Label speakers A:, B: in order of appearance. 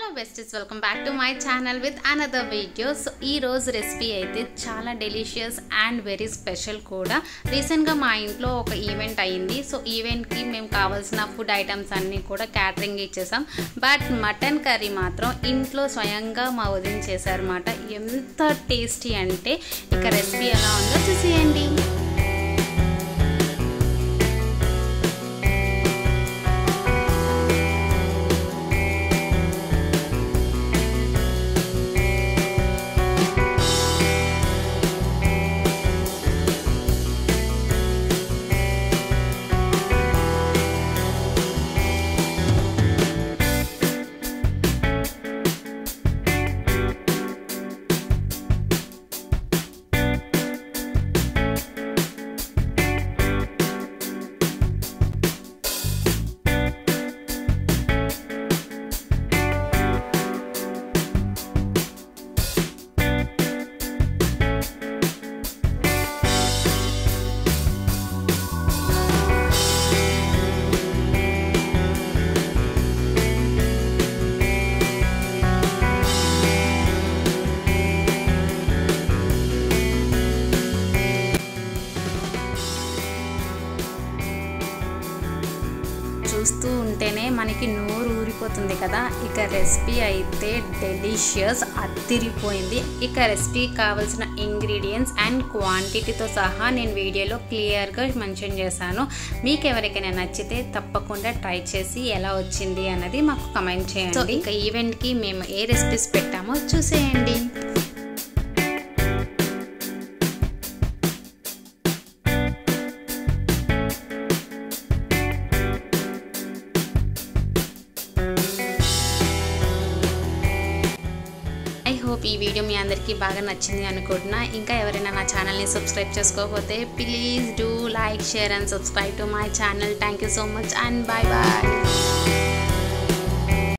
A: besties welcome back to my channel with another video so ఈ రోజు recipe అయితే చాలా డెలిషియస్ అండ్ వెరీ స్పెషల్ కూడా రీసెంట్గా మా ఇంట్లో ఒక ఈవెంట్ అయ్యింది సో ఈవెంట్కి మేము కావాల్సిన ఫుడ్ ఐటమ్స్ అన్నీ కూడా క్యాటరింగ్ ఇచ్చేసాం బట్ మటన్ కర్రీ మాత్రం ఇంట్లో స్వయంగా మా వదిన చేశారన్నమాట ఎంత టేస్టీ అంటే ఇక రెసిపీ ఎలా ఉందో చూసేయండి చూస్తూ ఉంటేనే మనకి నోరు ఊరిపోతుంది కదా ఇక రెసిపీ అయితే డెలిషియస్ అత్తిరిపోయింది ఇక రెసిపీ కావాల్సిన ఇంగ్రీడియంట్స్ అండ్ క్వాంటిటీతో సహా నేను వీడియోలో క్లియర్గా మెన్షన్ చేశాను మీకు ఎవరికైనా నచ్చితే తప్పకుండా ట్రై చేసి ఎలా వచ్చింది అన్నది మాకు కమెంట్ చేయండి సో ఇక ఈవెంట్కి మేము ఏ రెసిపీస్ పెట్టామో చూసేయండి ఐ హోప్ ఈ వీడియో మీ అందరికీ బాగా నచ్చింది అనుకుంటున్నా ఇంకా ఎవరైనా నా ఛానల్ని సబ్స్క్రైబ్ చేసుకోకపోతే please do like share and subscribe to my channel thank you so much and bye bye